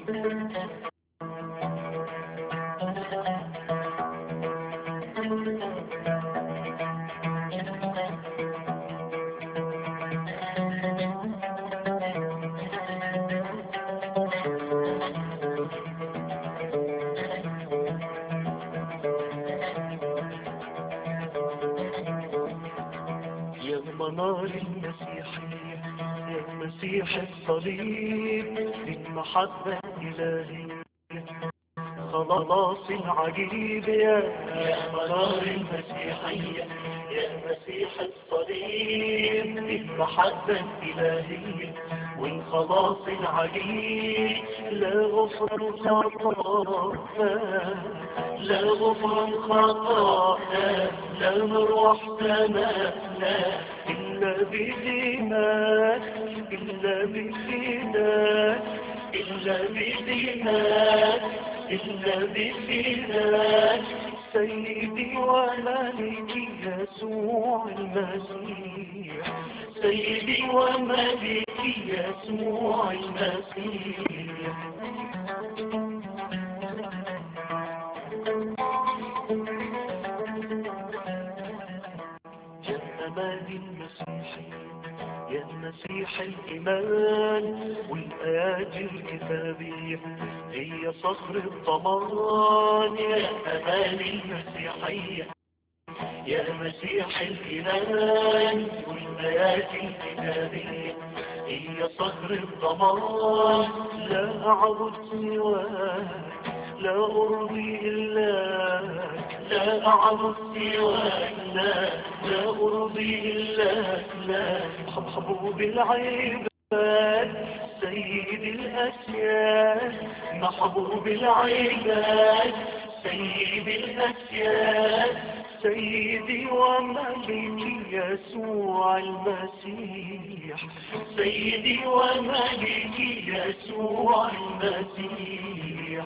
يا منار المسيحية يا مسيح الصليب المحبة إلهية خلاص عجيب يا يا منار المسيحية يا مسيح الصليب المحبة إلهية والخلاص العجيب لا غفر خطايا لا غفر خطايا لا نروح سماء إلا بدماء إلا بدماء إلا بدماء إلا بدماء سيدي وملكي يسوع المسيح سيدي وملكي يسوع المسيح يا أمان المسيحي يا مسيح الإيمان والآيات الكتابية هي صخر الضمان يا أمان المسيحية يا مسيح الإيمان والآيات الكتابية هي صخر الضمان لا أعبد سواك لا أرضي إلاك لا أعبد سواك لا لا أرضي إلاك لا محبوب العباد سيد الأسياد محبوب العباد سيد الأسياد سيدي وملكي يسوع المسيح سيدي وملكي يسوع المسيح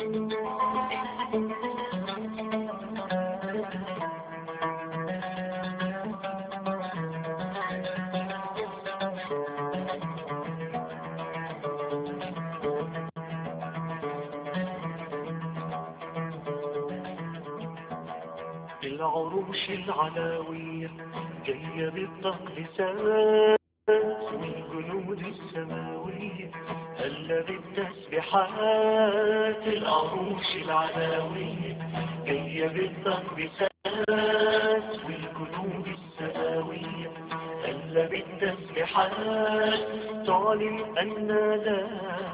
العروش العلوية جاية بالتقديسات والجنود السماوية هلا بالتسبيحات العروش العلوية جاية بالتقديسات والجنود السماوية هلا بالتسبيحات تعلن أن لا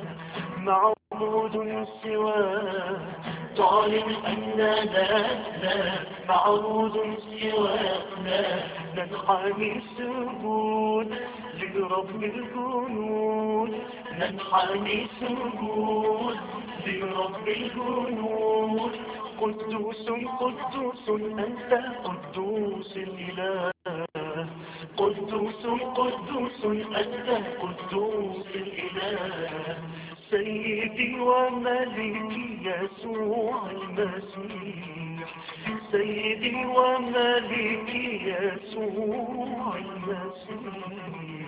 معبود سواه تعلن أن لا لا معبود سوانا ننحني سجود لرب الجنود ننحني سجود لرب الجنود قدوس قدوس أنت قدوس الإله قدوس قدوس أنت قدوس الإله سيدي وملكي يسوع المسيح سيدي وملكي يسوع المسيح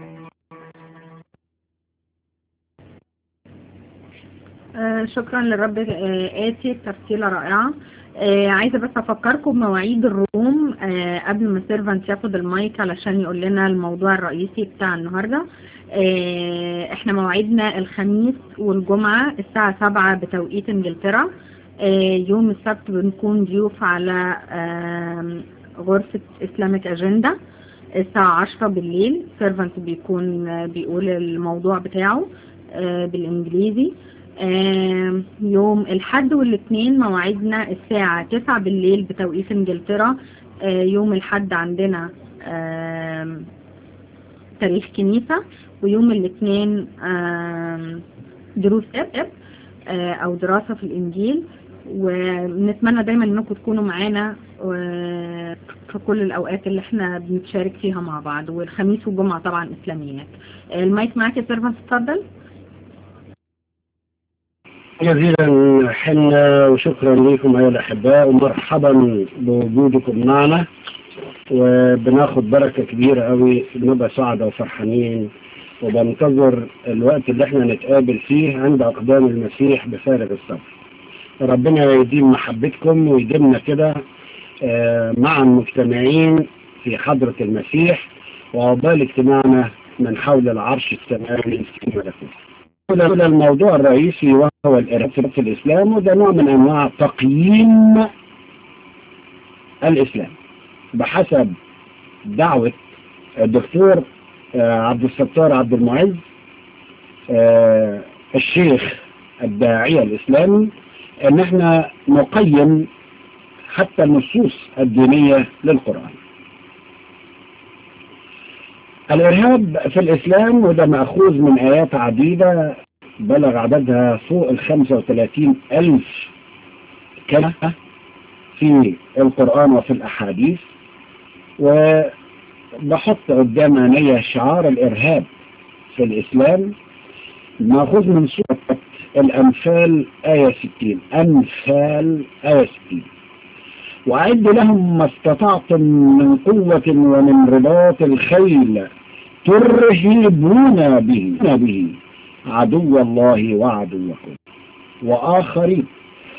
آه، شكرا للرب آه، آتي ترتيلة رائعة آه، عايزة بس أفكركم بمواعيد الروم آه، قبل ما سيرفنت ياخد المايك علشان يقول لنا الموضوع الرئيسي بتاع النهاردة آه، احنا مواعيدنا الخميس والجمعة الساعة سبعة بتوقيت انجلترا آه، يوم السبت بنكون ضيوف على آم، غرفة اسلامك اجندا الساعة عشرة بالليل سيرفنت بيكون آه، بيقول الموضوع بتاعه آه، بالانجليزي آم، يوم الحد والاثنين مواعيدنا الساعة تسعة بالليل بتوقيت انجلترا آه، يوم الحد عندنا آم، تاريخ كنيسة ويوم الاثنين آم، دروس اب اب آه، او دراسة في الانجيل ونتمنى دايما انكم تكونوا معانا آه، في كل الاوقات اللي احنا بنتشارك فيها مع بعض والخميس والجمعة طبعا اسلاميات آه، المايك معاك يا سيرفنت اتفضل جزيلا حنا وشكرا لكم أيها الأحباء ومرحبا بوجودكم معنا وبناخد بركة كبيرة قوي بنبقى سعداء وفرحانين وبنتظر الوقت اللي احنا نتقابل فيه عند أقدام المسيح بفارغ الصبر ربنا يديم محبتكم ويديمنا كده آه، مع المجتمعين في حضرة المسيح وعقبال اجتماعنا من حول العرش السماوي في ملكوت. هذا الموضوع الرئيسي وهو الإرهاب في الإسلام وده نوع من أنواع تقييم الإسلام بحسب دعوة الدكتور آه، عبد الستار عبد المعز آه، الشيخ الداعية الإسلامي ان احنا نقيم حتى النصوص الدينية للقرآن الإرهاب في الإسلام وده مأخوذ من آيات عديدة بلغ عددها فوق ال 35 ألف كلمة في القرآن وفي الأحاديث وبحط قدام عينيا شعار الإرهاب في الإسلام مأخوذ من سورة الأنفال آية 60 أنفال آية 60 وأعد لهم ما استطعتم من قوة ومن رباط الخيل ترهبون به به عدو الله وعدوكم وآخرين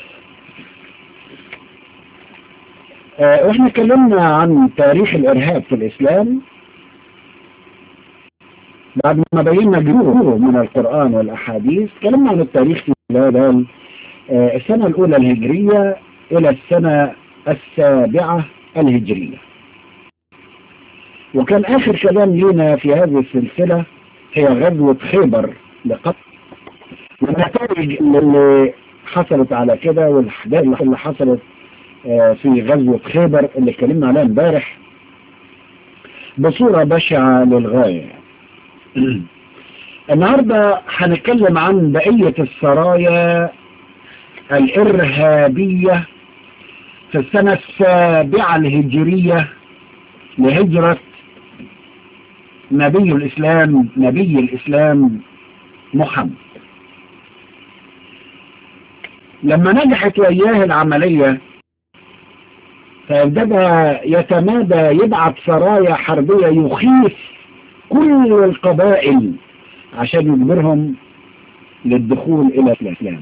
آه، واحنا اتكلمنا عن تاريخ الإرهاب في الإسلام بعد ما بينا جمهوره من القرآن والأحاديث تكلمنا عن التاريخ في هذا السنة الأولى الهجرية إلى السنة السابعة الهجرية وكان آخر كلام لنا في هذه السلسلة هي غزوة خيبر لقتل والنتائج اللي حصلت على كده والأحداث اللي حصلت آه، في غزوة خيبر اللي اتكلمنا عليها امبارح بصورة بشعة للغاية النهاردة هنتكلم عن بقية السرايا الإرهابية في السنة السابعة الهجرية لهجرة نبي الإسلام نبي الإسلام محمد لما نجحت وإياه العملية فابتدى يتمادى يبعث سرايا حربية يخيف كل القبائل عشان يجبرهم للدخول إلى الإسلام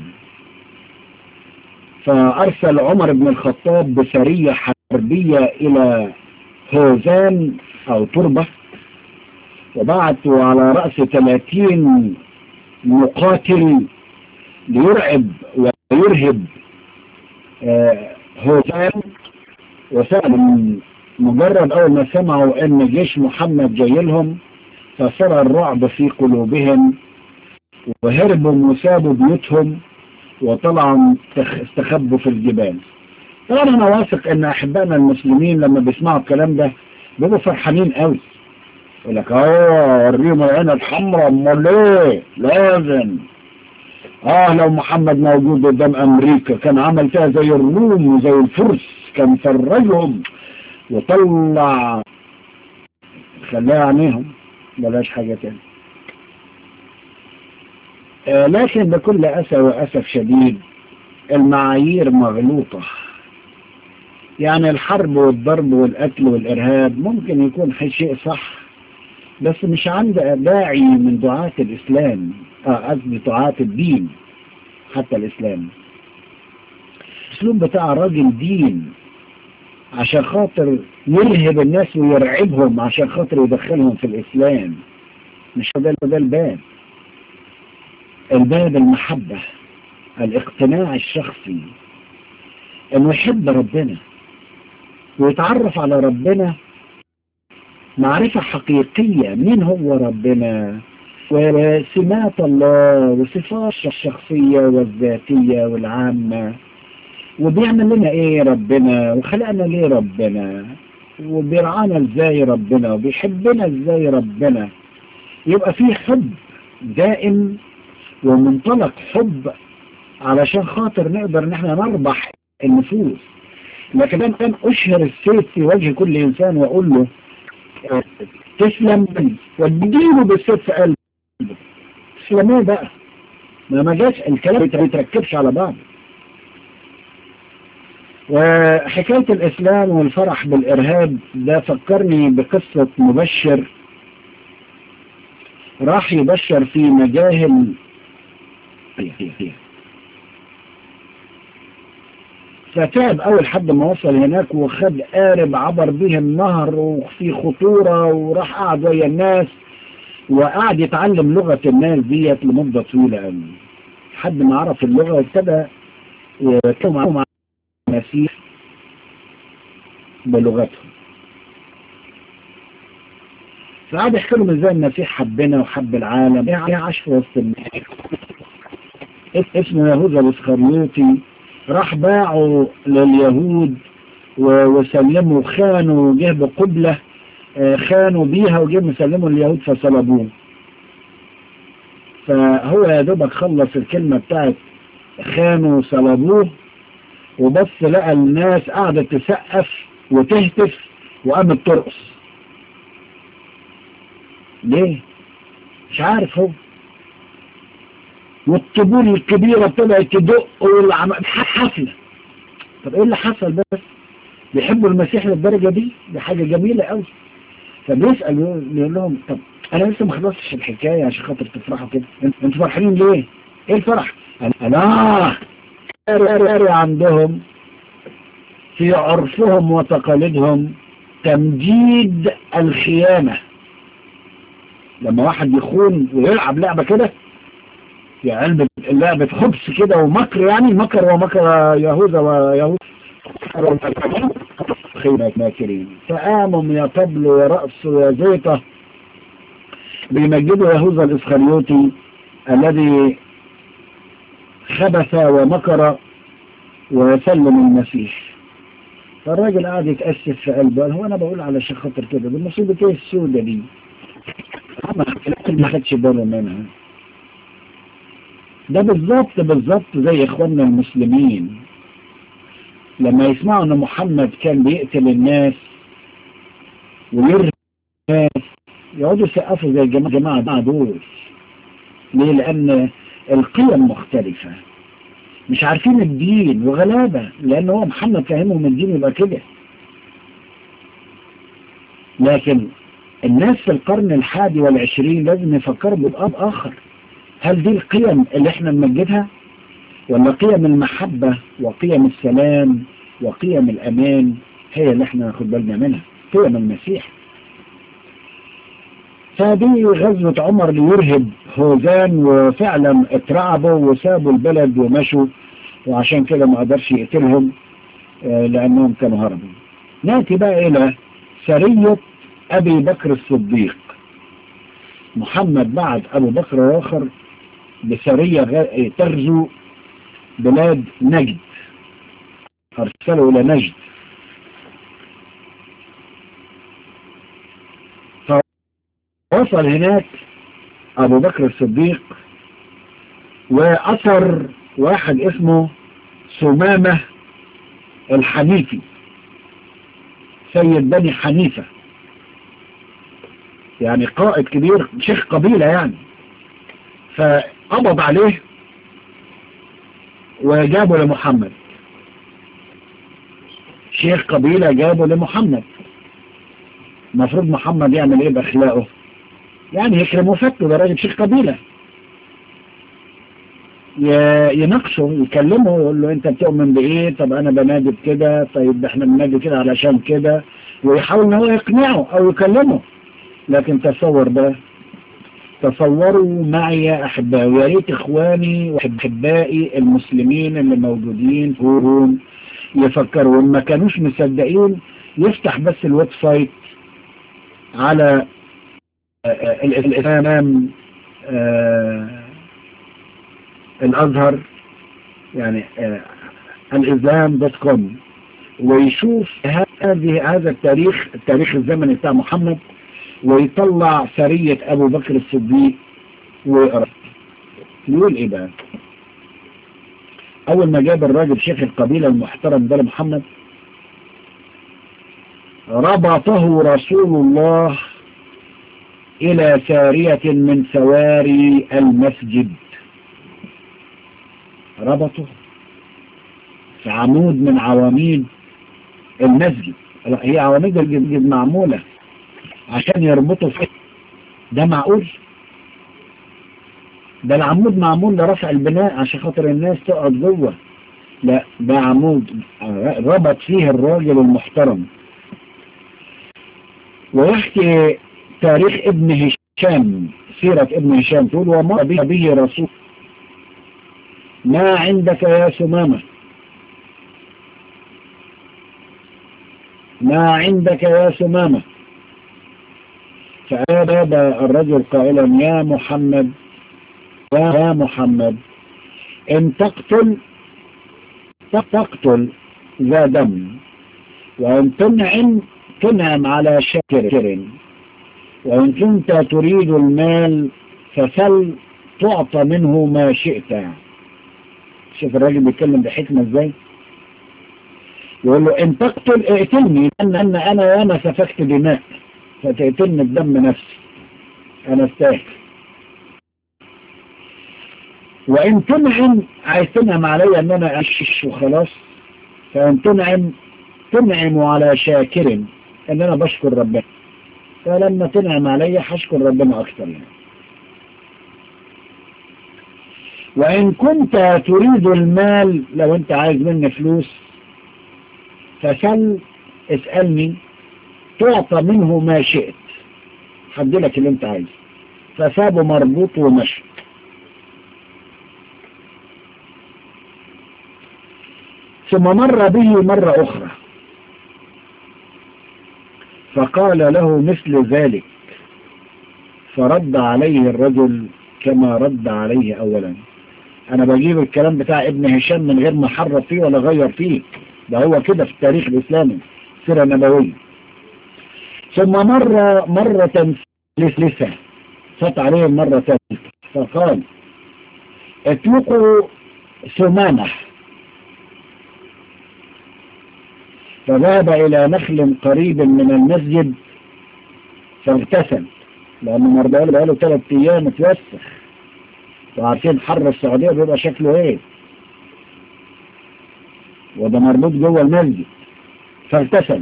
فأرسل عمر بن الخطاب بسرية حربية إلى هوزان أو تربة وبعثوا على رأس 30 مقاتل ليرعب ويرهب آه، هوزان وسأل مجرد أول ما سمعوا أن جيش محمد جاي لهم فصار الرعب في قلوبهم وهربوا وسابوا بيوتهم وطلعوا استخبوا في الجبال طبعا انا واثق ان احبائنا المسلمين لما بيسمعوا الكلام ده بيبقوا فرحانين قوي يقول لك اه وريهم العين الحمراء امال ايه لازم اه لو محمد موجود قدام امريكا كان عمل فيها زي الروم وزي الفرس كان فرجهم وطلع خلاها عينيهم بلاش حاجة تاني آه لكن بكل أسى وأسف شديد المعايير مغلوطة يعني الحرب والضرب والقتل والإرهاب ممكن يكون شيء صح بس مش عند داعي من دعاة الإسلام اه قصدي دعاة الدين حتى الإسلام الأسلوب بتاع راجل دين عشان خاطر يرهب الناس ويرعبهم عشان خاطر يدخلهم في الإسلام مش ده ده الباب الباب المحبة الاقتناع الشخصي انه يحب ربنا ويتعرف على ربنا معرفة حقيقية مين هو ربنا وسمات الله وصفات الشخصية والذاتية والعامة وبيعمل لنا ايه ربنا وخلقنا ليه ربنا وبيرعانا ازاي ربنا وبيحبنا ازاي ربنا يبقى في حب دائم ومنطلق حب علشان خاطر نقدر ان احنا نربح النفوس لكن انا كان اشهر السيف في وجه كل انسان واقول له تسلم مني واديله بالسيف في قلبه تسلموه بقى ما ما جاش الكلام ما يتركبش على بعض وحكاية الإسلام والفرح بالإرهاب ده فكرني بقصة مبشر راح يبشر في مجاهل فتعب أول حد ما وصل هناك وخد قارب عبر به النهر وفي خطورة وراح قعد ويا الناس وقعد يتعلم لغة الناس ديت لمدة طويلة قوي لحد ما عرف اللغة وابتدى يتكلم مع المسيح بلغتهم فقعد يحكي لهم ازاي المسيح حبنا وحب العالم يعني عاش في وسط الناس اسمه يهوذا الاسخريوطي راح باعوا لليهود وسلموا خانوا جه بقبلة خانوا بيها وجه مسلموا اليهود فصلبوه فهو يا دوبك خلص الكلمة بتاعت خانوا وصلبوه وبس لقى الناس قاعدة تسقف وتهتف وقامت ترقص ليه مش عارف هو والطبول الكبيرة طلعت تدق والعمل حفلة طب ايه اللي حصل بس بيحبوا المسيح للدرجة دي دي حاجة جميلة قوي فبيسأل يقول لهم طب انا لسه ما خلصتش الحكاية عشان خاطر تفرحوا كده انتوا فرحانين ليه ايه الفرح انا لا عندهم في عرفهم وتقاليدهم تمجيد الخيانة لما واحد يخون ويلعب لعبة كده في علبة لعبة خبز كده ومكر يعني مكر ومكر يهوذا ويهوذا خيمة ماكرين فقاموا يا طبل يا رأس يا زيطة بيمجدوا يهوذا الإسخريوطي الذي خبث ومكر وسلم المسيح فالراجل قاعد يتأسف في قلبه هو أنا بقول على شيء خاطر كده دي مصيبة ايه السودة دي ما خدش باله منها ده بالظبط بالظبط زي اخواننا المسلمين لما يسمعوا ان محمد كان بيقتل الناس ويرهب الناس يقعدوا يسقفوا زي الجماعة دول ليه لان القيم مختلفة مش عارفين الدين وغلابة لان هو محمد فهمهم الدين يبقى كده لكن الناس في القرن الحادي والعشرين لازم يفكروا بأب آخر هل دي القيم اللي احنا نمجدها ولا قيم المحبة وقيم السلام وقيم الأمان هي اللي احنا ناخد بالنا منها قيم المسيح فدي غزوة عمر ليرهب هوزان وفعلا اترعبوا وسابوا البلد ومشوا وعشان كده ما قدرش يقتلهم لأنهم كانوا هربوا نأتي بقى إلى سرية أبي بكر الصديق محمد بعد أبو بكر آخر بسرية تغزو بلاد نجد أرسلوا إلى نجد فوصل هناك أبو بكر الصديق وأثر واحد اسمه سمامة الحنيفي سيد بني حنيفة يعني قائد كبير شيخ قبيلة يعني فقبض عليه وجابه لمحمد شيخ قبيلة جابه لمحمد المفروض محمد يعمل ايه باخلاقه يعني يكرمه فته ده راجل شيخ قبيلة يناقشه يكلمه يقول له انت بتؤمن بايه طب انا بنادي بكده طيب احنا بنادي كده علشان كده ويحاول ان هو يقنعه او يكلمه لكن تصور ده تصوروا معي يا أحبائي ويا ريت إخواني وأحبائي المسلمين اللي موجودين فيهم يفكروا وما كانوش مصدقين يفتح بس الويب سايت على الإسلام الأزهر يعني الإسلام دوت كوم ويشوف هذه هذا التاريخ التاريخ الزمني بتاع محمد ويطلع سرية أبو بكر الصديق ويقرأ يقول إيه بقى أول ما جاب الراجل شيخ القبيلة المحترم ده محمد ربطه رسول الله إلى سارية من سواري المسجد ربطه في عمود من عواميد المسجد هي عواميد المسجد معمولة عشان يربطوا في ده معقول ده العمود معمول لرفع البناء عشان خاطر الناس تقعد جوه لا ده عمود ربط فيه الراجل المحترم ويحكي تاريخ ابن هشام سيرة ابن هشام تقول وما به, به رسول ما عندك يا سمامة ما عندك يا سمامة فأبى الرجل قائلا يا محمد يا محمد إن تقتل تقتل ذا دم وإن تنعم تنعم على شاكر وإن كنت تريد المال فسل تعطى منه ما شئت شوف الراجل بيتكلم بحكمة ازاي يقول له ان تقتل اقتلني لان انا انا وانا سفكت دماء فتقتلني بدم نفسي انا استاهل وان تنعم عايز تنعم عليا ان انا اشش وخلاص فان تنعم تنعم على شاكر ان انا بشكر ربنا فلما تنعم عليا هشكر ربنا اكثر يعني وإن كنت تريد المال لو أنت عايز مني فلوس فسل اسألني تعطى منه ما شئت حدلك اللي أنت عايزه فسابه مربوط ومشي ثم مر به مرة أخرى فقال له مثل ذلك فرد عليه الرجل كما رد عليه أولا انا بجيب الكلام بتاع ابن هشام من غير ما حرف فيه ولا غير فيه ده هو كده في التاريخ الاسلامي سيرة نبوية ثم مر مرة ثالثة فات عليهم مرة ثالثة فقال اطلقوا ثمانة فذهب الى نخل قريب من المسجد فاغتسل لانه مرضى له له ثلاث ايام اتوسخ وعارفين حر السعودية بيبقى شكله ايه وده مربوط جوه المسجد فاغتسل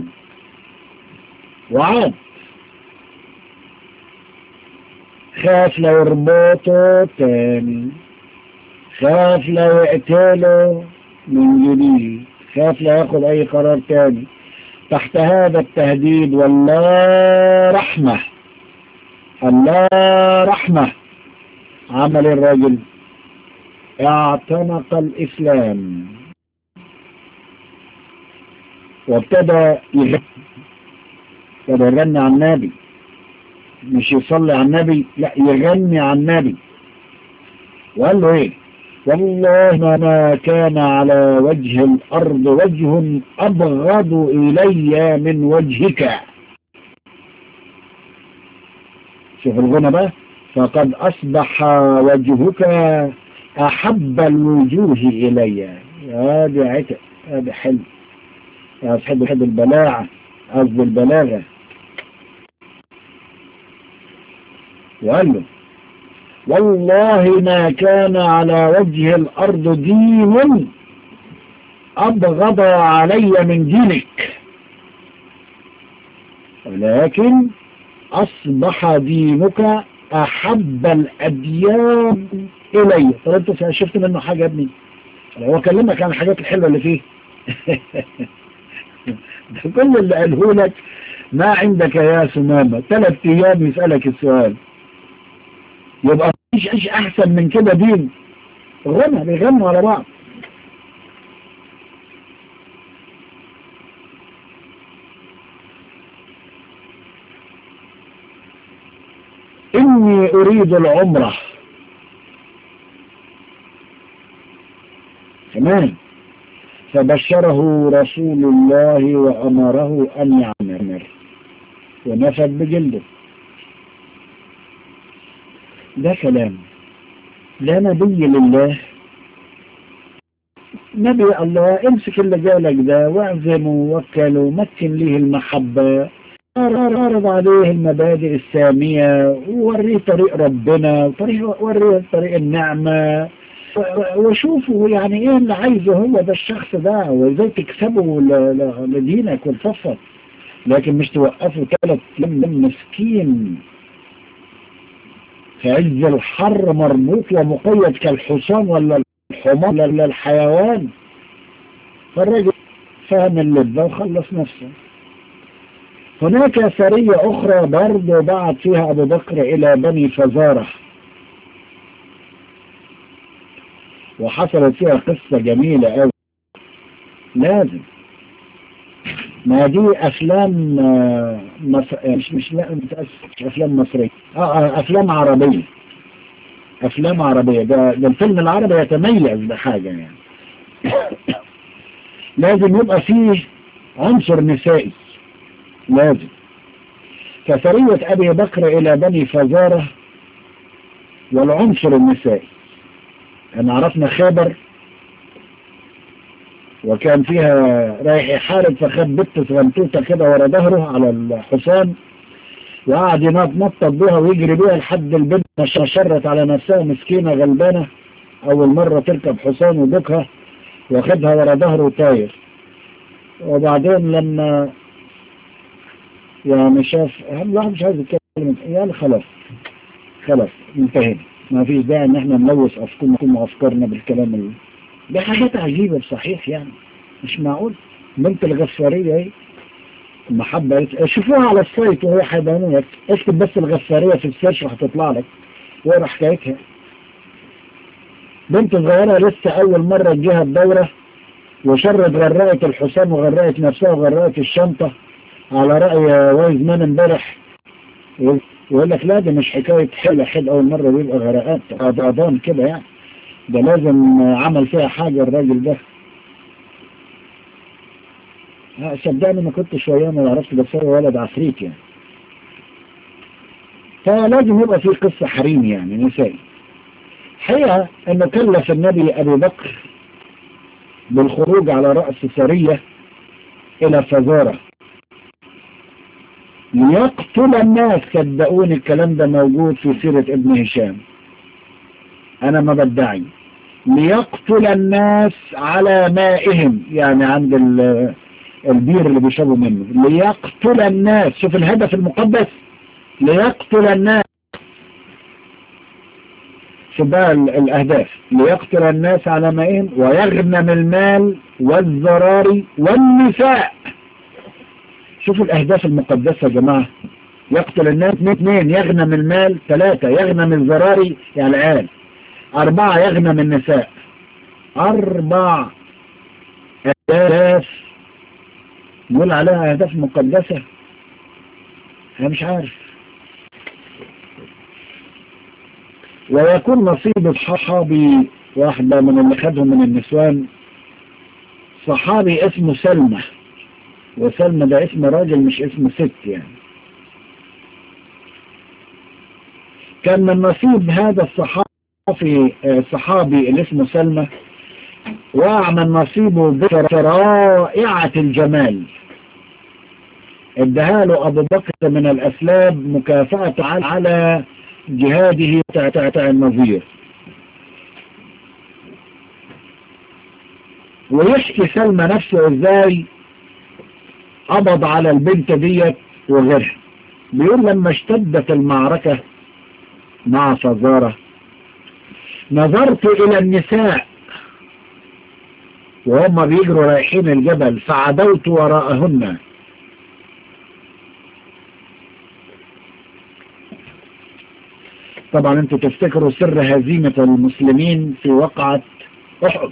وعاد خاف لو يربطه تاني خاف لو يقتله من جديد خاف لا ياخد اي قرار تاني تحت هذا التهديد والله رحمة الله رحمة عمل الرجل اعتنق الإسلام وابتدى يغني ابتدى يغني عن النبي مش يصلي على النبي لا يغني عن النبي وقال له ايه والله ما كان على وجه الأرض وجه أبغض إلي من وجهك شوف الغنى بقى فقد أصبح وجهك أحب الوجوه إلي هذا عتق هذا حلو أصحب حب البلاعة قصد البلاغة وقال له والله ما كان على وجه الأرض دين أبغض علي من دينك ولكن أصبح دينك أحب الأديان إلي طب أنت شفت منه حاجة يا ابني هو كلمك عن الحاجات الحلوة اللي فيه ده كل اللي قاله لك ما عندك يا سمامة ثلاث أيام يسألك السؤال يبقى مفيش ايش احسن من كده دين غنى بيغنوا على بعض اني اريد العمرة تمام فبشره رسول الله وامره ان يعمر ونفد بجلده ده كلام لا نبي لله نبي الله امسك اللي جالك ده واعزمه ووكله ومكن ليه المحبة اعرض عليه المبادئ السامية ووريه طريق ربنا وطريق وريه طريق النعمة وشوفوا يعني ايه اللي عايزه هو ده الشخص ده وازاي تكسبه لدينك والفصل لكن مش توقفه ثلاث مسكين في عز الحر مربوط ومقيد كالحصان ولا الحمار ولا الحيوان فالراجل فهم اللذة وخلص نفسه هناك سرية أخرى برضه بعت فيها أبو بكر إلى بني فزارة وحصلت فيها قصة جميلة أوي لازم ما دي أفلام مصر... مش مش لا مش أفلام مصرية آه أفلام عربية أفلام عربية ده, ده الفيلم العربي يتميز بحاجة يعني لازم يبقى فيه عنصر نسائي لازم فسرية أبي بكر إلى بني فزارة والعنصر النسائي أنا عرفنا خبر وكان فيها رايح يحارب فخد بنت صغنطوطة كده ورا ظهره على الحصان وقعد ينطط بيها ويجري بيها لحد البنت شرت على نفسها مسكينة غلبانة أول مرة تركب حصان وبكها واخدها ورا ظهره طاير وبعدين لما يعني شاف الواحد مش عايز يتكلم يعني خلاص خلاص انتهينا ما فيش داعي ان احنا نلوث افكارنا وافكارنا بالكلام اللي دي حاجات عجيبة بصحيح يعني مش معقول بنت الغفارية ايه المحبة شوفوها على السايت وهي حيبانية لك اكتب بس الغفارية في السيرش وهتطلع لك واقرا حكايتها بنت صغيرة لسه أول مرة تجيها الدورة وشرت غرقت الحصان وغرقت نفسها وغرقت الشنطة على رأي وايز مان امبارح ويقول لك لا دي مش حكاية حلة حد أول مرة بيبقى غرقات أضان كده يعني ده لازم عمل فيها حاجة الراجل ده صدقني ما كنت شوية ما عرفت بس هو ولد عفريت يعني فلازم يبقى في قصة حريم يعني نسائي حقيقة انه كلف النبي ابي بكر بالخروج على رأس سرية الى فزارة ليقتل الناس صدقوني الكلام ده موجود في سيرة ابن هشام انا ما بدعي ليقتل الناس على مائهم يعني عند البير اللي بيشربوا منه ليقتل الناس شوف الهدف المقدس ليقتل الناس شوف بقى الاهداف ليقتل الناس على مائهم ويغنم المال والزراري والنساء شوفوا الاهداف المقدسة يا جماعة يقتل الناس اثنين يغنم المال ثلاثة يغنم الزراري يعني العيال أربعة يغنم النساء أربع أهداف نقول عليها أهداف مقدسة أنا مش عارف ويكون نصيب الصحابي واحدة من اللي خدهم من النسوان صحابي اسمه سلمى وسلمى ده اسم راجل مش اسم ست يعني كان من نصيب هذا الصحابي الصحابي اللي اسمه سلمى واعمل نصيبه برائعة الجمال ادها له ابو بكر من الاسلاب مكافأة على جهاده تحت النظير ويحكي سلمى نفسه ازاي قبض على البنت ديت وغيرها بيقول لما اشتدت المعركة مع فزارة نظرت الى النساء وهم بيجروا رايحين الجبل فعدوت وراءهن طبعا انتوا تفتكروا سر هزيمة المسلمين في وقعة احد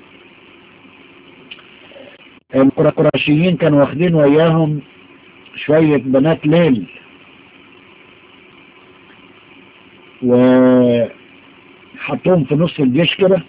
القرشيين كانوا واخدين وياهم شوية بنات ليل وحطوهم في نص الجيش كده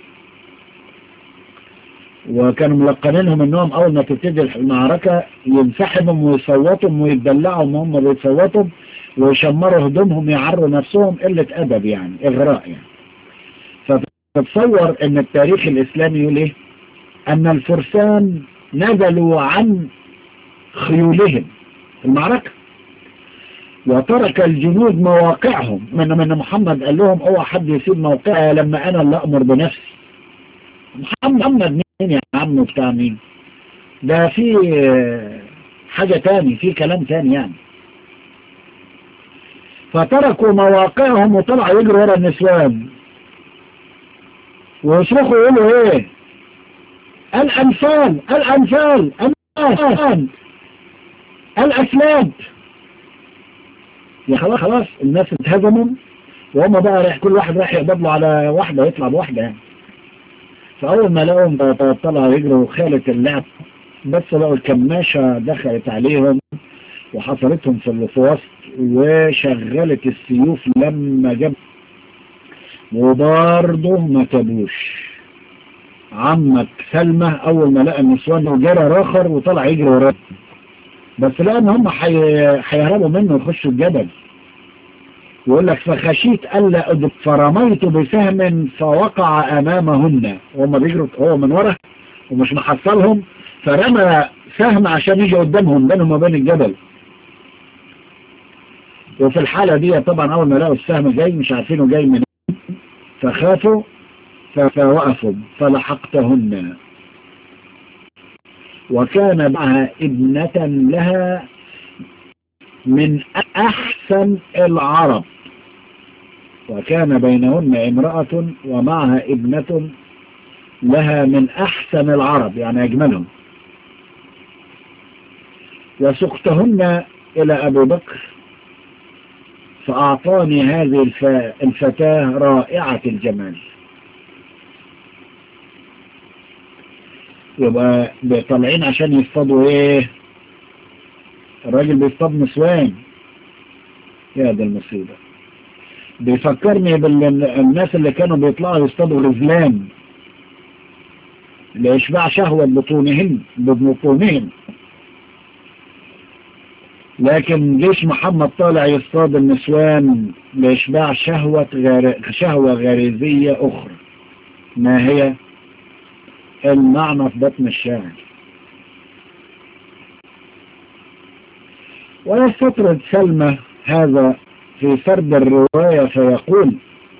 وكانوا ملقنينهم انهم اول ما تبتدي المعركة ينسحبهم ويصوتهم ويتدلعهم وهم بيصوتهم ويشمروا هدومهم يعروا نفسهم قلة ادب يعني اغراء يعني فتصور ان التاريخ الاسلامي يقول ايه ان الفرسان نزلوا عن خيولهم في المعركة وترك الجنود مواقعهم من من محمد قال لهم اوعى حد يسيب موقعه لما انا اللي امر بنفسي محمد مين يا عم بتاع مين ده في حاجة تاني في كلام تاني يعني فتركوا مواقعهم وطلعوا يجروا ورا النسوان ويصرخوا يقولوا ايه الأنفال الأنفال الأنفال الأسلاب يا خلاص خلاص الناس اتهزموا وهم بقى رايح كل واحد رايح يقبض له على واحدة يطلع بواحدة يعني فأول ما لقوهم طلعوا يجروا خالة اللعب بس لقوا الكماشة دخلت عليهم وحصلتهم في الوسط وشغلت السيوف لما جاب وبرضه ما تابوش عمك سلمى اول ما لقى النسوان جرى راخر وطلع يجري وراه بس لقى ان هم هيهربوا منه ويخشوا الجبل يقول لك فخشيت الا ادرك فرميت بسهم فوقع امامهن وهم بيجروا هو من ورا ومش محصلهم فرمى سهم عشان يجي قدامهم بينهم وبين الجبل وفي الحالة دي طبعا اول ما لقوا السهم جاي مش عارفينه جاي من فخافوا فوقفوا فلحقتهن وكان معها ابنة لها من أحسن العرب وكان بينهن امرأة ومعها ابنة لها من أحسن العرب يعني أجملهم وسقتهن إلى أبي بكر فأعطاني هذه الفتاة رائعة الجمال يبقى طالعين عشان يصطادوا ايه الراجل بيصطاد نسوان يا ده المصيبة بيفكرني بالناس اللي كانوا بيطلعوا يصطادوا غزلان لإشباع شهوة بطونهن ببطونهم لكن جيش محمد طالع يصطاد النسوان لإشباع شهوة غار... شهوة غريزية أخرى ما هي المعنى في بطن الشاعر ويستطرد سلمى هذا في سرد الرواية فيقول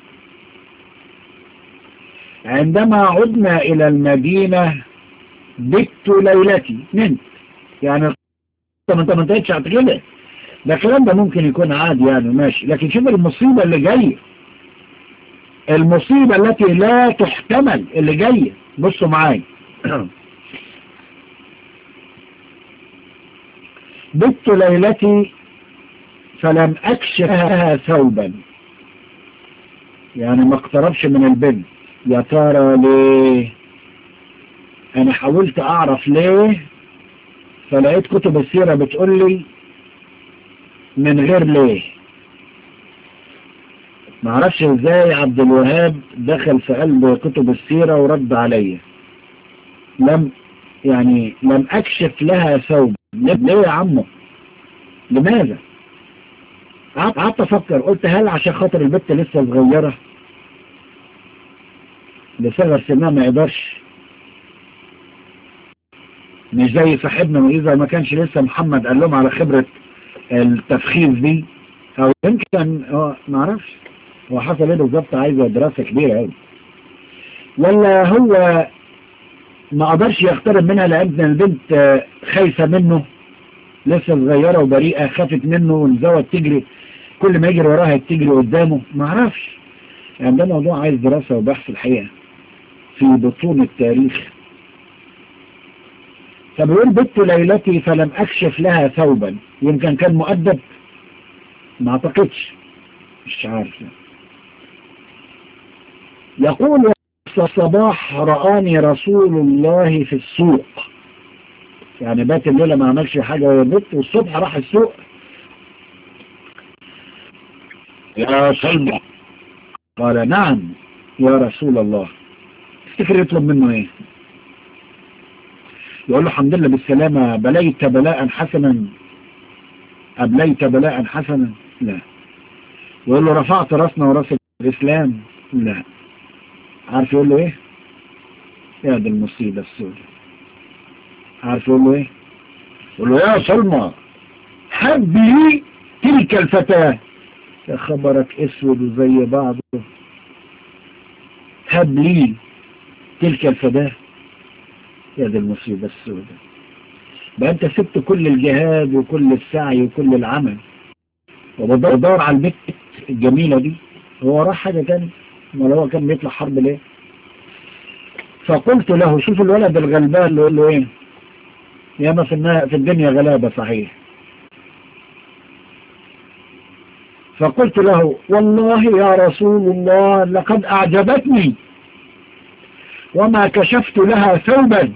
عندما عدنا إلى المدينة بت ليلتي نمت يعني طب انت ما انتهتش على كده ده الكلام ده ممكن يكون عادي يعني ماشي لكن شوف المصيبة اللي جاية المصيبة التي لا تحتمل اللي جاية بصوا معايا بت ليلتي فلم اكشفها ثوبا يعني ما اقتربش من البنت يا ترى ليه انا حاولت اعرف ليه فلقيت كتب السيرة بتقول لي من غير ليه ما اعرفش ازاي عبد الوهاب دخل في قلب كتب السيرة ورد عليا لم يعني لم اكشف لها ثوب ليه يا عمو لماذا قعدت افكر قلت هل عشان خاطر البت لسه صغيرة لصغر سنها ما يقدرش مش زي صاحبنا واذا ما كانش لسه محمد قال لهم على خبرة التفخيص دي او يمكن ما اعرفش هو حصل ايه بالظبط عايزه دراسة كبيرة قوي ولا هو ما قدرش يقترب منها لان البنت خايفة منه لسه صغيرة وبريئة خافت منه وانزوت تجري كل ما يجري وراها تجري قدامه ما اعرفش يعني ده موضوع عايز دراسة وبحث الحقيقة في بطون التاريخ فبيقول بت ليلتي فلم اكشف لها ثوبا يمكن كان مؤدب ما اعتقدش مش عارف يقول الصباح رآني رسول الله في السوق يعني بات الليلة ما عملش حاجة وهي بت والصبح راح السوق يا سلمى قال نعم يا رسول الله تفتكر يطلب منه ايه يقول له الحمد لله بالسلامة بليت بلاء حسنا أبليت بلاء حسنا لا يقول له رفعت راسنا وراس الإسلام لا عارف يقول له ايه يا دي المصيبة السوداء عارف يقول له ايه يقول له يا سلمى حب لي تلك الفتاة يا خبرك اسود وزي بعضه هب لي تلك الفتاة يا دي المصيبة السوداء بقى انت سبت كل الجهاد وكل السعي وكل العمل وبدور على البت الجميلة دي هو راح حاجة تاني ما هو كان بيطلع حرب ليه فقلت له شوف الولد الغلبان اللي يقول له ايه ياما في, النا- في الدنيا غلابة صحيح فقلت له والله يا رسول الله لقد أعجبتني وما كشفت لها ثوبا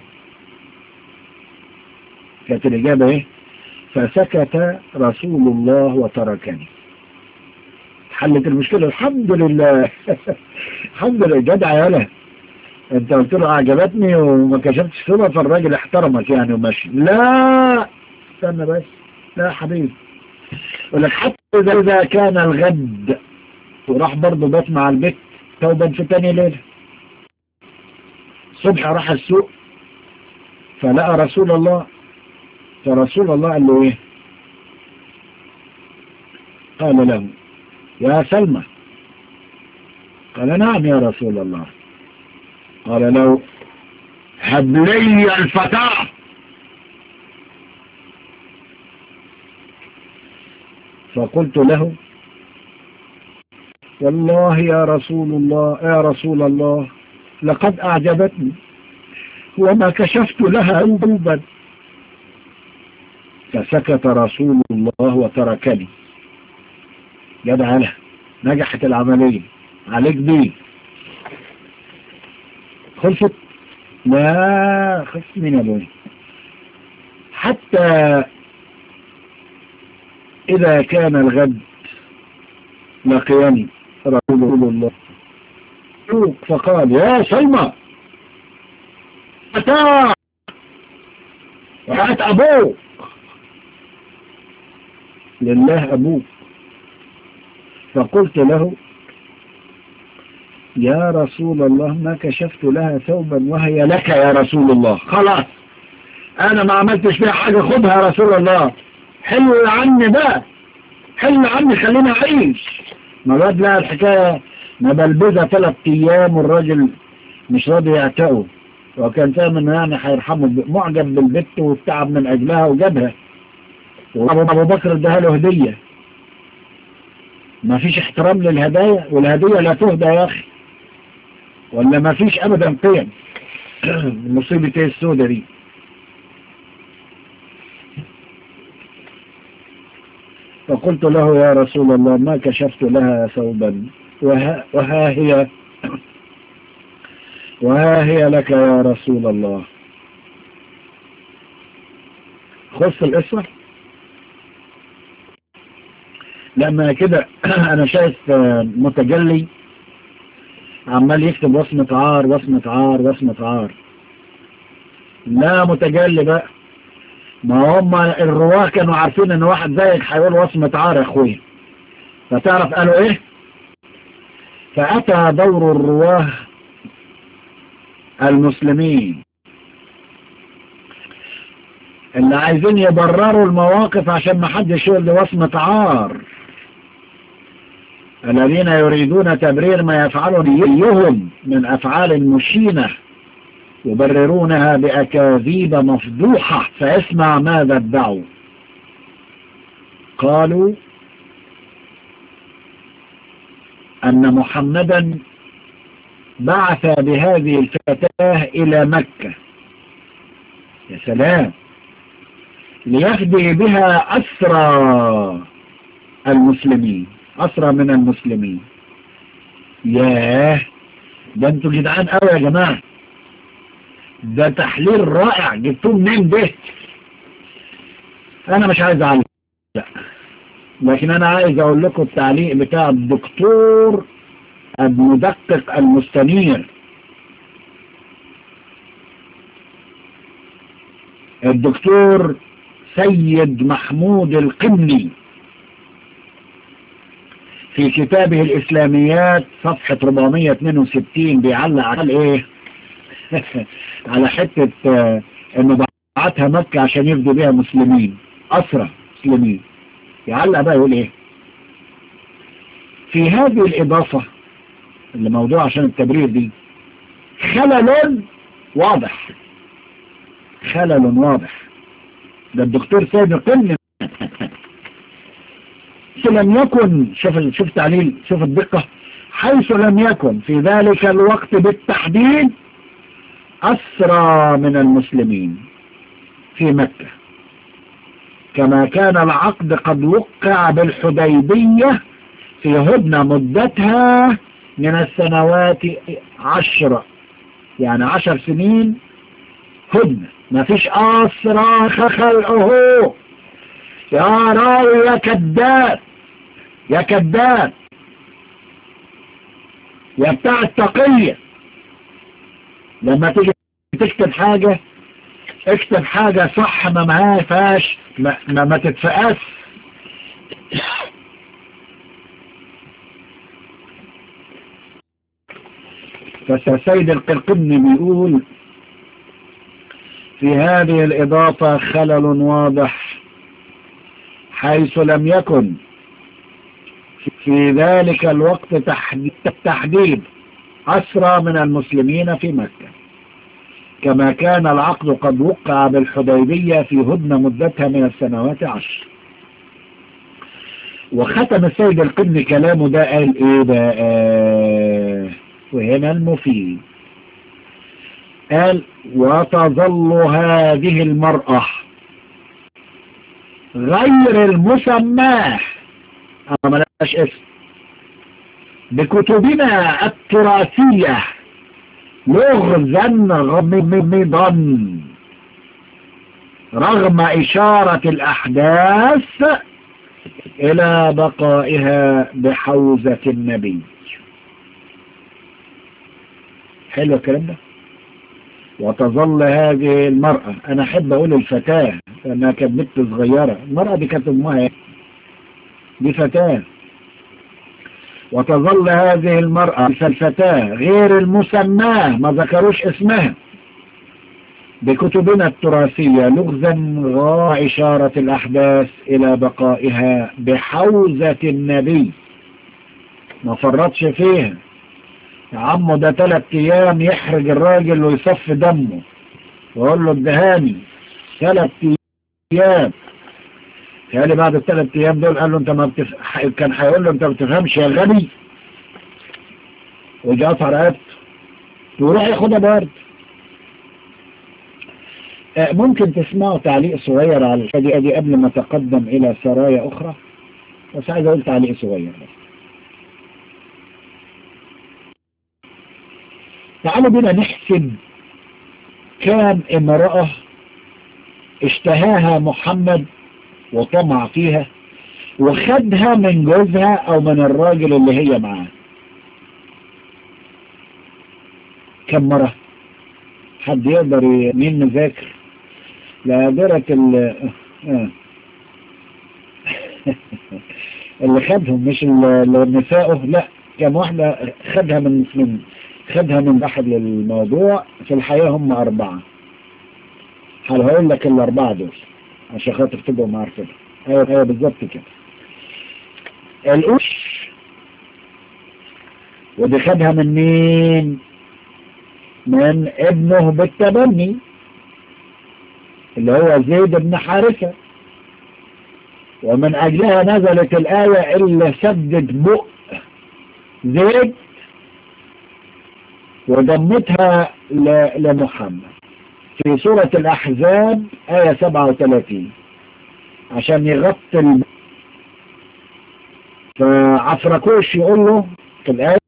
كانت الإجابة إيه فسكت رسول الله وتركني حلت المشكلة الحمد لله الحمد لله جدع يا له انت قلت له اعجبتني وما كشفتش ثوبها فالراجل احترمك يعني وماشي لا استنى بس لا يا حبيبي يقول لك حتى إذا إذا كان الغد وراح برضه بات مع البيت توبا في تاني ليلة صبح راح السوق فلقى رسول الله فرسول الله قال له ايه قال له يا سلمى قال نعم يا رسول الله قال له هب لي الفتاة فقلت له والله يا رسول الله يا رسول الله لقد أعجبتني وما كشفت لها أوبا فسكت رسول الله وتركني جدع له نجحت العملية عليك بيه خلصت لا خلصت من أبوي حتى إذا كان الغد لقيني رسول الله فقال يا سلمى أتى وهات أبوك لله أبوك فقلت له يا رسول الله ما كشفت لها ثوبا وهي لك يا رسول الله خلاص أنا ما عملتش فيها حاجة خدها يا رسول الله حلو عني بقى حلو عني خلينا أعيش ما بعد لها الحكاية مبلبزة ثلاث أيام والراجل مش راضي يعتقه وكان فاهم انه يعني هيرحمه معجب بالبت والتعب من اجلها وجابها وابو بكر اداها له هدية ما فيش احترام للهدايا والهدية لا تهدى يا اخي ولا ما فيش ابدا قيم المصيبة ايه السودة دي فقلت له يا رسول الله ما كشفت لها ثوبا وها, وها هي وها هي لك يا رسول الله خص القصة لما كده انا شايف متجلي عمال يكتب وصمة عار وصمة عار وصمة عار لا متجلي بقى ما هم الرواه كانوا عارفين ان واحد زيك هيقول وصمة عار يا اخويا فتعرف قالوا ايه فأتى دور الرواه المسلمين اللي عايزين يبرروا المواقف عشان ما حدش يقول لي وصمة عار الذين يريدون تبرير ما يفعله نيهم من أفعال مشينة يبررونها بأكاذيب مفضوحة فاسمع ماذا ادعوا قالوا أن محمدا بعث بهذه الفتاة إلى مكة يا سلام ليفدي بها أسرى المسلمين أسرى من المسلمين ياه ده انتوا جدعان قوي يا جماعة ده تحليل رائع جبتوه منين ده انا مش عايز اعلق لكن انا عايز اقول لكم التعليق بتاع الدكتور المدقق المستنير الدكتور سيد محمود القمني في كتابه الإسلاميات صفحة 462 بيعلق على ايه على حتة انه بعتها مكة عشان يفدوا بها مسلمين أسرى مسلمين يعلق بقى يقول ايه في هذه الإضافة اللي موضوع عشان التبرير دي خلل واضح خلل واضح ده الدكتور سيد قلن حيث لم يكن شوف شوف تعليل شوف الدقة حيث لم يكن في ذلك الوقت بالتحديد أسرى من المسلمين في مكة كما كان العقد قد وقع بالحديبية في هدنة مدتها من السنوات عشر يعني عشر سنين هدنة ما فيش أسرى خلقه يا راوي يا كذاب يا كذاب يا بتاع التقية لما تيجي تكتب حاجة اكتب حاجة صح ما معاه فاش ما, ما, ما تتفقس فسيد القرقمي بيقول في هذه الإضافة خلل واضح حيث لم يكن في ذلك الوقت تحديد أسرى من المسلمين في مكة كما كان العقد قد وقع بالحديبية في هدنة مدتها من السنوات عشر وختم السيد القبن كلامه ده قال ايه بقى وهنا المفيد قال وتظل هذه المرأة غير المسماه ملاش اسم بكتبنا التراثية لغزا غمضا رغم إشارة الأحداث إلى بقائها بحوزة النبي حلو الكلام ده وتظل هذه المرأة أنا أحب أقول الفتاة لأنها كانت بنت صغيرة المرأة دي كانت أمها دي فتاة وتظل هذه المرأة الفتاة غير المسماة ما ذكروش اسمها بكتبنا التراثية لغزا غا إشارة الأحداث إلى بقائها بحوزة النبي ما فرطش فيها يا عمو ده ثلاث أيام يحرج الراجل ويصف دمه ويقول له الدهاني ثلاث أيام يعني بعد الثلاث أيام دول قال له أنت ما بتف... كان هيقول له أنت ما بتفهمش يا غبي ويجي قطع رقبته ويروح ياخدها برضه ممكن تسمعوا تعليق صغير على الحاجة دي قبل ما تقدم إلى سرايا أخرى بس عايز أقول تعليق صغير تعالوا بنا نحسب كام امرأة اشتهاها محمد وطمع فيها وخدها من جوزها او من الراجل اللي هي معاه كم مرة حد يقدر مين مذاكر لقدرة ال آه. اللي خدهم مش اللي نسائه لا كم واحدة خدها من من خدها من أحد للموضوع في الحياة هم أربعة هل هقول لك الأربعة دول عشان خاطر تبقوا معرفين أيوة أيوة بالظبط كده الأش ودي خدها من مين من ابنه بالتبني اللي هو زيد بن حارثة ومن أجلها نزلت الآية اللي سدد بق زيد وضمتها لمحمد في سورة الأحزاب آية 37 عشان يغطي الب... فعفركوش يقول له في الآية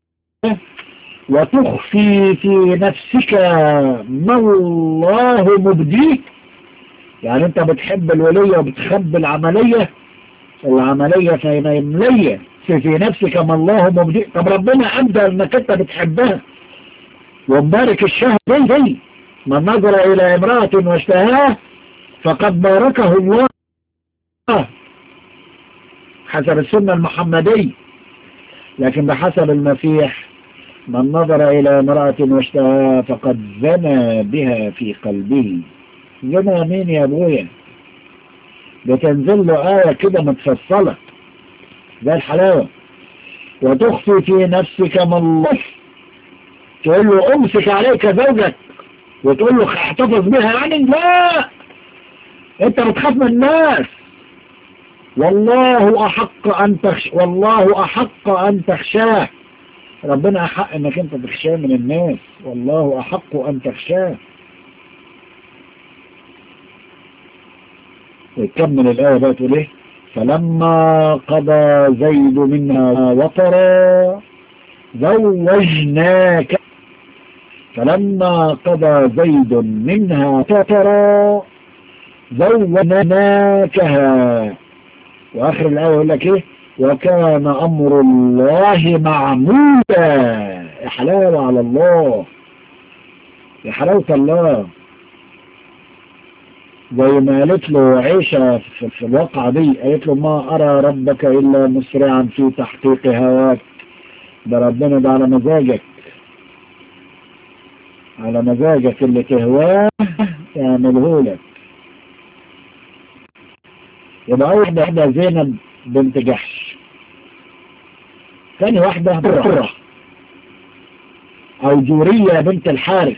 وتخفي في نفسك ما الله مبديه يعني انت بتحب الولية وبتخبي العملية العملية فهي يملية في, في نفسك ما الله مبديه طب ربنا أبدأ انك انت بتحبها ومبارك الشهر دي دي من نظر إلى امرأة واشتهاه فقد باركه الله حسب السنة المحمدية لكن بحسب المسيح من نظر إلى امرأة واشتهاها فقد زنى بها في قلبه زنى مين يا ابويا بتنزل له آية كده متفصلة ده الحلاوة وتخفي في نفسك ما الله تقول له امسك عليك زوجك وتقول له احتفظ بها يعني لا انت بتخاف من الناس والله أحق أن تخش والله أحق أن تخشاه ربنا أحق أنك أنت تخشاه من الناس والله أحق أن تخشاه ويكمل الآية بقى تقول إيه فلما قضى زيد منها وطرا زوجناك فلما قضى زيد منها وطرا زوجناكها وآخر الآية يقول لك إيه وكان أمر الله معمولا يا حلاوة على الله يا حلاوة الله زي ما قالت له عيشة في الواقعة دي قالت له ما أرى ربك إلا مسرعا في تحقيق هواك ده ربنا ده على مزاجك على مزاجك اللي تهواه يعمله لك يبقى أول واحدة واحدة زينب بنت جحش ثاني واحدة برة أو جورية بنت الحارث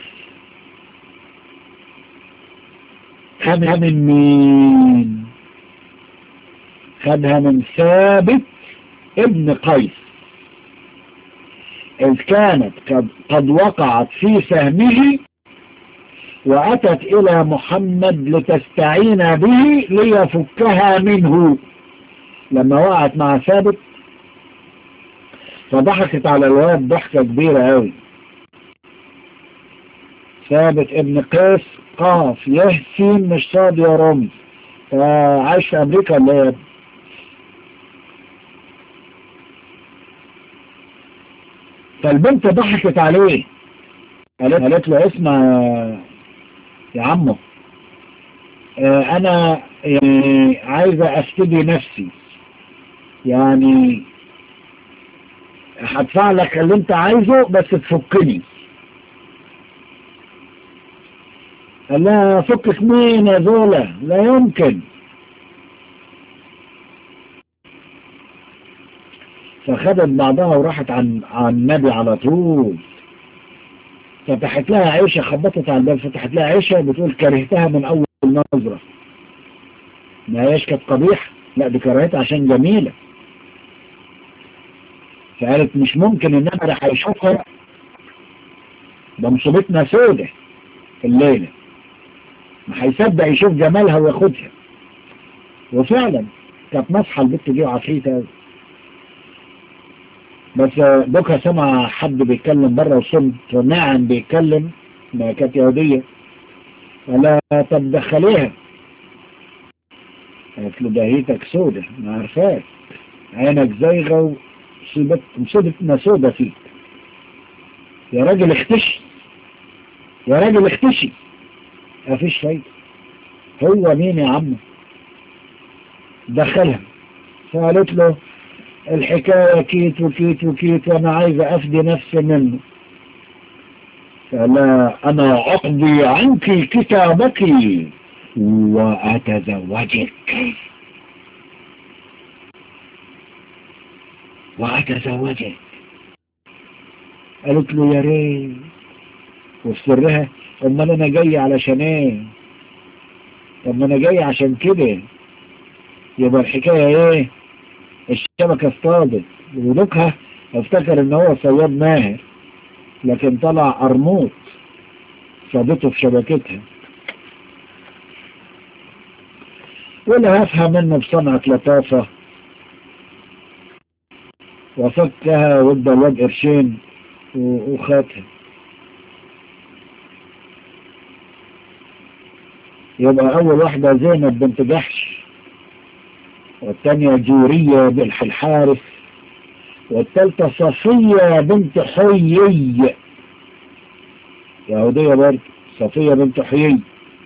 خدها من مين خدها من ثابت ابن قيس إذ كانت قد, قد وقعت في سهمه وأتت إلى محمد لتستعين به ليفكها منه لما وقعت مع ثابت فضحكت على الواد ضحكة كبيرة أوي ثابت ابن قيس قاف يهسين مش صاد يا رمز عايش في أمريكا ولا ايه فالبنت ضحكت عليه قالت, قالت له اسمع يا عمو اه انا يعني عايزة استدي نفسي يعني هدفع لك اللي انت عايزه بس تفكني قال لها فكك مين يا زولة لا يمكن فخدت بعضها وراحت عن عن النبي على طول فتحت لها عيشة خبطت على الباب فتحت لها عيشة بتقول كرهتها من أول نظرة ما هيش كانت قبيح لا دي كرهتها عشان جميلة فقالت مش ممكن ان انا راح اشوفها ده مصيبتنا سودة في الليلة ما هيصدق يشوف جمالها وياخدها وفعلا كانت مصحى البت دي وعفريتة بس دوكا سمع حد بيتكلم بره وصمت ونعم بيتكلم ما كانت يهودية قال طب دخليها قالت له دهيتك سودة ما عرفاك عينك زيغة وصيبت مصيبتنا سودة فيك يا راجل اختشي يا راجل اختشي مفيش فايدة هو مين يا عم دخلها فقالت له الحكاية كيت وكيت وكيت وانا عايزة افدي نفسي منه فلا انا اقضي عنك كتابك واتزوجك واتزوجك قالت له يا ريت وفي سرها امال انا جاي علشان ايه طب ما انا جاي عشان كده يبقى الحكاية ايه الشبكة اصطادت ودوكها افتكر ان هو صياد ماهر لكن طلع قرموط صادته في شبكتها ولا هفهم منه بصنعة لطافة وفكها وادى الواد قرشين وخاتها يبقى اول واحدة زينب بنت جحش والثانية جورية بن الحارث والثالثة صفية بنت حيي يهودية برضه صفية بنت حيي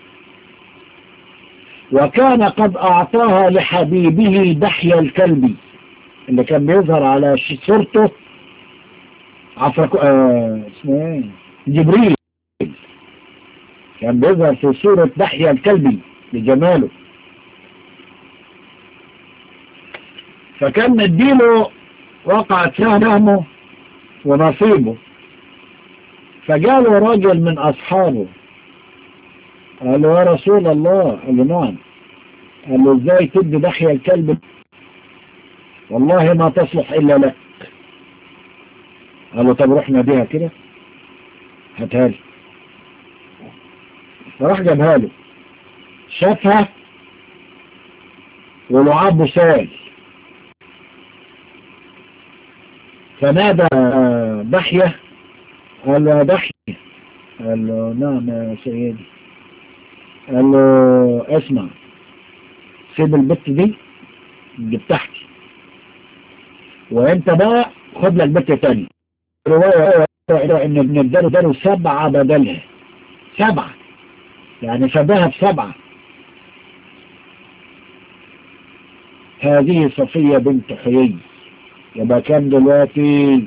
وكان قد أعطاها لحبيبه دحية الكلبي اللي كان بيظهر على صورته عفرك آه اسمه ايه جبريل كان بيظهر في صورة دحية الكلبي لجماله فكان مديله وقعت فيها نهمه ونصيبه فجاله راجل من أصحابه قال له يا رسول الله قال له نعم قال له ازاي تدي ضحية الكلب والله ما تصلح الا لك قال له طب روح ناديها كده هاتها لي فراح جابها له شافها ولعابه سال فنادى ضحية قال له يا ضحية قال له نعم يا سيدي قال له اسمع سيب البت دي دي بتاعتي وانت بقى خد لك بت تاني رواية ان ابن الدار داروا سبعة بدلها سبعة يعني فداها بسبعة هذه صفية بنت حيي يبقى كام دلوقتي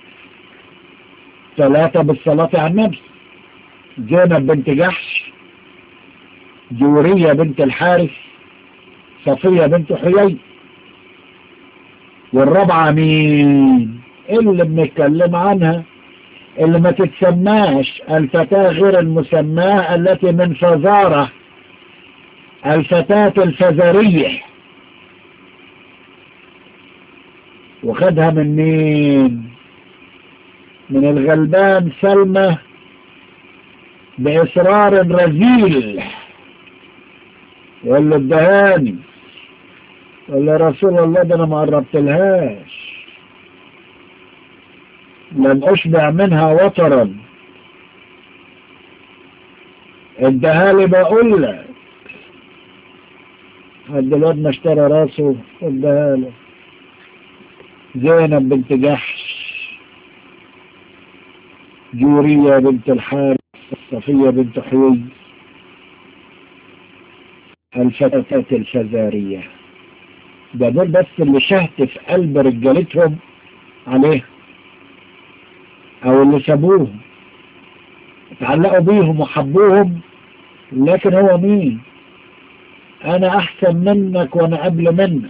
ثلاثة بالصلاة على النبي زينب بنت جحش جورية بنت الحارث صفية بنت حيي والرابعة مين اللي بنتكلم عنها اللي ما تتسماش الفتاة غير المسماة التي من فزارة الفتاة الفزارية وخدها من مين من الغلبان سلمى بإصرار رذيل يقول له الدهاني يقول له رسول الله ده انا ما قربتلهاش لم اشبع منها وطرا ادها لي بقول لك قد الواد ما اشترى راسه ادها له زينب بنت جحش جورية بنت الحارث صفية بنت حوي الفتاة الفزارية ده دول بس اللي شهت في قلب رجالتهم عليه او اللي سابوهم اتعلقوا بيهم وحبوهم لكن هو مين انا احسن منك وانا قبل منك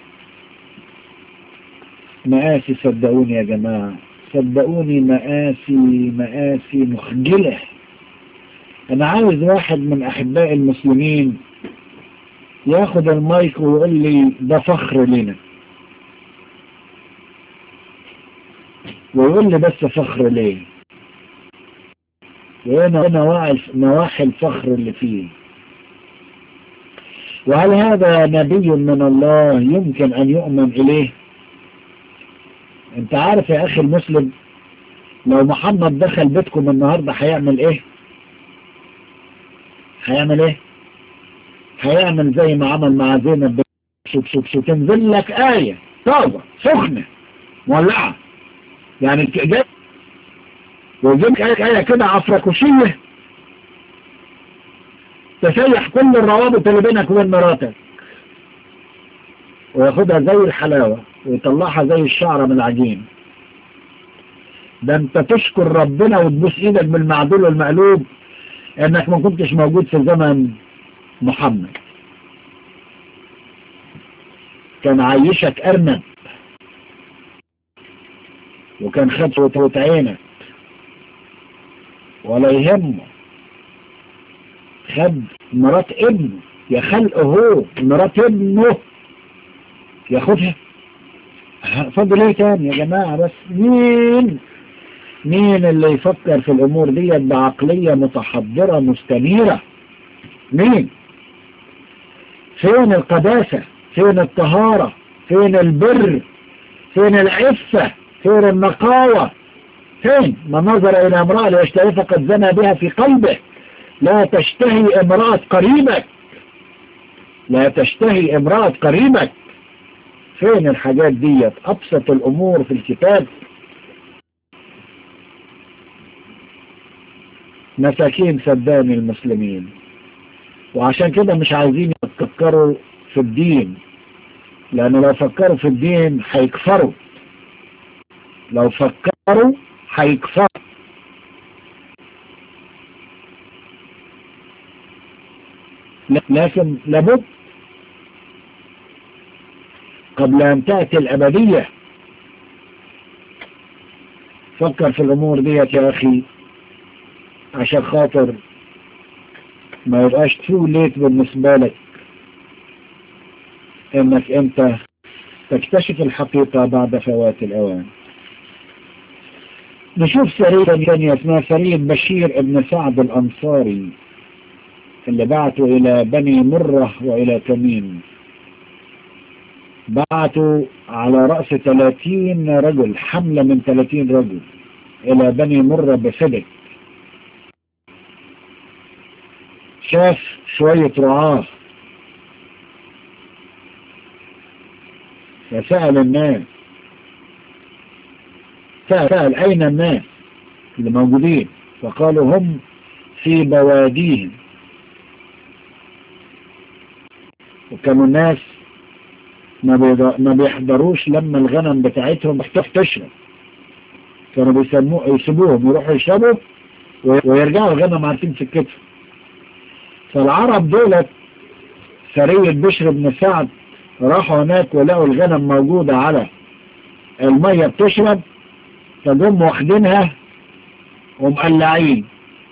مآسي صدقوني يا جماعة صدقوني مآسي مآسي مخجلة انا عاوز واحد من احباء المسلمين ياخد المايك ويقول لي ده فخر لنا ويقول لي بس فخر ليه وهنا نواحي نواحي الفخر اللي فيه وهل هذا نبي من الله يمكن ان يؤمن اليه انت عارف يا اخي المسلم لو محمد دخل بيتكم النهاردة هيعمل ايه هيعمل ايه هيعمل زي ما عمل مع زينب شوف شوف شوف تنزل لك آية طازة سخنة مولعة يعني جاي ويجيب آية, آية كده عفركوشية تسيح كل الروابط اللي بينك وبين مراتك وياخدها زي الحلاوة ويطلعها زي الشعرة من العجين ده انت تشكر ربنا وتبوس ايدك بالمعدول والمقلوب انك ما كنتش موجود في زمن محمد كان عايشك ارنب وكان خد عينك ولا يهمه خد مرات ابنه يا خلقه هو مرات ابنه ياخدها فضل ايه تاني يا جماعة بس مين مين اللي يفكر في الامور دي بعقلية متحضرة مستنيرة مين فين القداسة فين الطهارة فين البر فين العفة فين النقاوة فين من نظر الى امرأة ليشتهي فقد زنى بها في قلبه لا تشتهي امرأة قريبك لا تشتهي امرأة قريبك فين الحاجات دي ابسط الامور في الكتاب مساكين صدقني المسلمين وعشان كده مش عايزين يفكروا في الدين لأنه لو فكروا في الدين هيكفروا لو فكروا هيكفروا لكن لابد قبل أن تأتي الأبدية فكر في الأمور ديت يا أخي عشان خاطر ما يبقاش تو ليت بالنسبة لك انك انت تكتشف الحقيقة بعد فوات الاوان نشوف سرية ثانية اسمها سرية بشير ابن سعد الانصاري اللي بعته الى بني مرة والى تميم بعتوا على رأس 30 رجل حملة من 30 رجل الى بني مرة بفدك شاف شوية رعاه فسأل الناس سأل أين الناس اللي موجودين فقالوا هم في بواديهم وكانوا الناس ما بيحضروش لما الغنم بتاعتهم بتحتاج تشرب كانوا بيسموه يسيبوهم يروحوا يشربوا ويرجعوا الغنم عارفين سكتهم فالعرب دولت سرية بشر بن سعد راحوا هناك ولقوا الغنم موجودة على المية بتشرب فجم واخدينها ومقلعين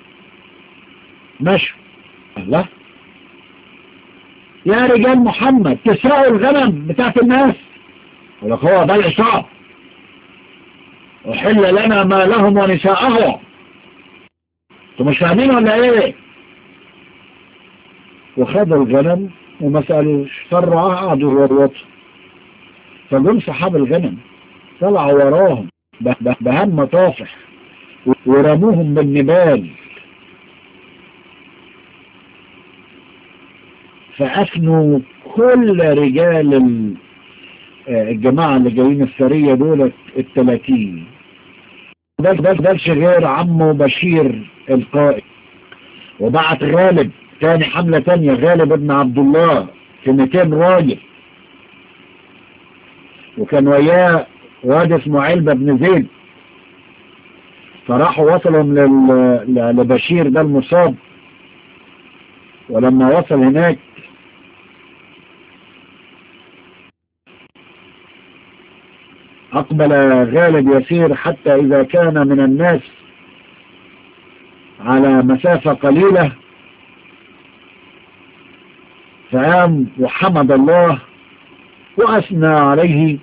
مشوا الله يا رجال محمد تسرقوا الغنم بتاعت الناس ولك هو ده العصاب وحل لنا ما لهم ونساءهم انتوا مش فاهمين ولا ايه وخدوا الغنم وما سألوش فالرعاة قعدوا يروطوا فجم صحاب الغنم طلعوا وراهم بهم طافح ورموهم بالنبال فأفنوا كل رجال الجماعة اللي جايين السرية دولت التلاتين ده ده غير عمه بشير القائد وبعت غالب تاني حملة تانية غالب ابن عبد الله في 200 راجل وكان وياه واد اسمه علبة بن زيد فراحوا وصلهم لل... لبشير ده المصاب ولما وصل هناك أقبل غالب يسير حتى إذا كان من الناس على مسافة قليلة فقام وحمد الله وأثنى عليه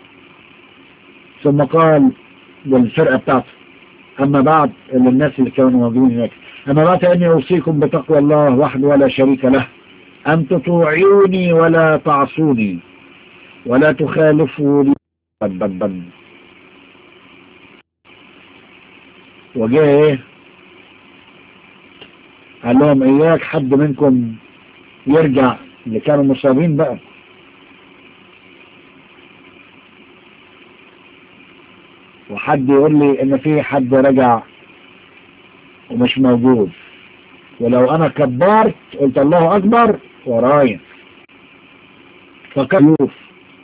ثم قال للفرقة بتاعته أما بعد للناس اللي كانوا موجودين هناك أما بعد أني أوصيكم بتقوى الله وحده ولا شريك له أن تطوعوني ولا تعصوني ولا تخالفوا لي بد بد بد وجاء ايه قال لهم اياك حد منكم يرجع اللي كانوا مصابين بقى وحد يقول لي ان في حد رجع ومش موجود ولو انا كبرت قلت الله اكبر ورايا فكان يوف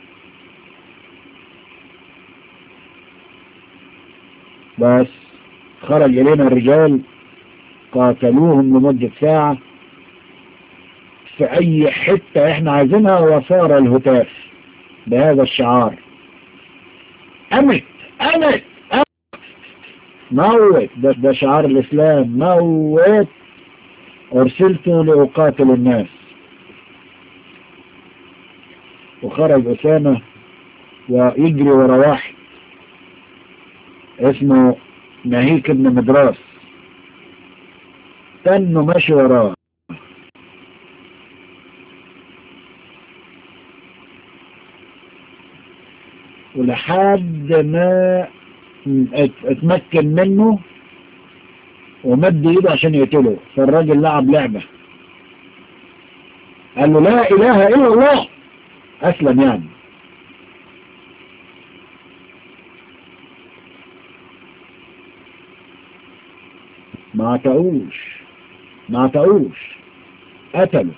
بس خرج الينا الرجال قاتلوهم لمدة ساعة في اي حتة احنا عايزينها وصار الهتاف بهذا الشعار امت امت امت موت ده, ده شعار الاسلام موت ارسلت لاقاتل الناس وخرج اسامة ويجري ورا واحد اسمه ناهيك ابن مدراس تنه ماشي وراه ولحد ما اتمكن منه ومد ايده عشان يقتله فالراجل لعب لعبة قال له لا اله الا الله اسلم يعني ما عتقوش ما عتقوش قتلوا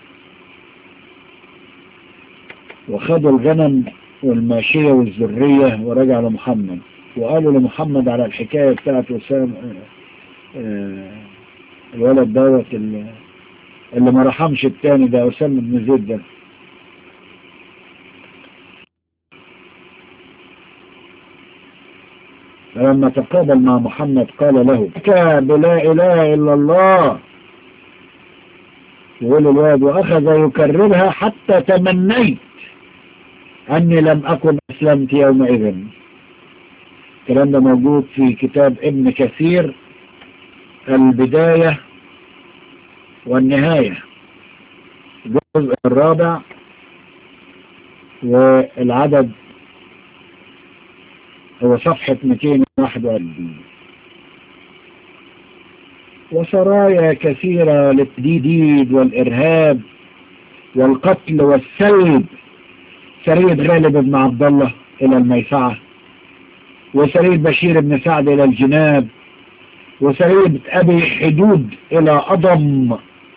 وخدوا الغنم والماشية والذرية ورجع لمحمد وقالوا لمحمد على الحكاية بتاعت وسام الولد دوت اللي, اللي ما رحمش التاني ده أسامة بن زيد ده فلما تقابل مع محمد قال له بكى بلا إله إلا الله يقول الواد وأخذ يكررها حتى تمنيت أني لم أكن أسلمت يومئذ الكلام ده موجود في كتاب ابن كثير البداية والنهاية الجزء الرابع والعدد هو صفحة 241 وسرايا كثيرة للتديد والإرهاب والقتل والسلب سرية غالب بن عبد الله إلى الميسعة وسرية بشير بن سعد إلى الجناب وسرية أبي حدود إلى أضم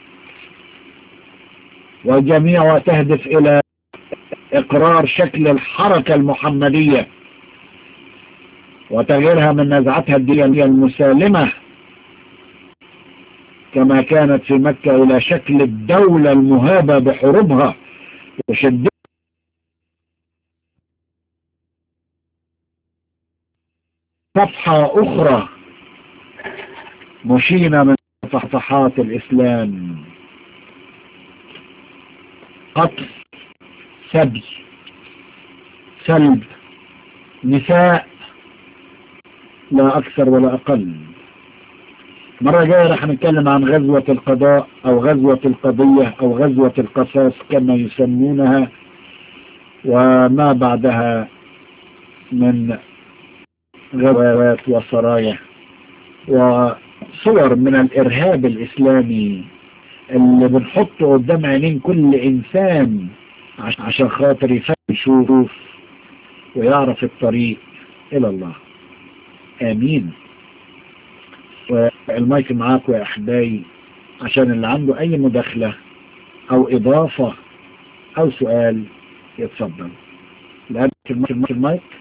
وجميعها تهدف إلى إقرار شكل الحركة المحمدية وتغييرها من نزعتها الدينية المسالمة كما كانت في مكة إلى شكل الدولة المهابة بحروبها وشدتها صفحة أخرى مشينة من صفحات الإسلام قتل سبي سلب نساء لا أكثر ولا أقل مرة جاية رح نتكلم عن غزوة القضاء أو غزوة القضية أو غزوة القصاص كما يسمونها وما بعدها من غزوات وسرايا وصور من الإرهاب الإسلامي اللي بنحطه قدام عينين كل إنسان عشان خاطر يشوف ويعرف الطريق إلى الله آمين والمايك معاكم يا أحبائي عشان اللي عنده أي مداخلة أو إضافة أو سؤال يتفضل لأنك المايك